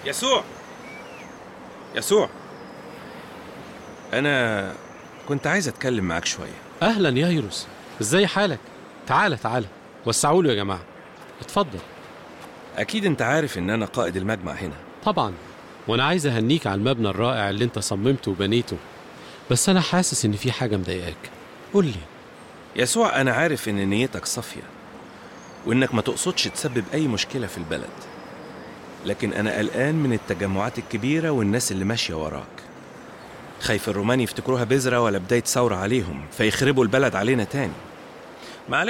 يسوع يسوع أنا كنت عايز أتكلم معاك شوية اهلا يا ييروس ازاي حالك تعالى تعالى وسعوا له يا جماعه اتفضل أكيد أنت عارف إن أنا قائد المجمع هنا طبعا وانا عايز اهنيك على المبنى الرائع اللي انت صممته وبنيته بس انا حاسس ان في حاجه مضايقاك قول لي يسوع أنا عارف إن نيتك صافية وإنك ما تقصدش تسبب أي مشكلة في البلد لكن أنا قلقان من التجمعات الكبيرة والناس اللي ماشية وراك خايف الرومان يفتكروها بذرة ولا بداية ثورة عليهم فيخربوا البلد علينا تاني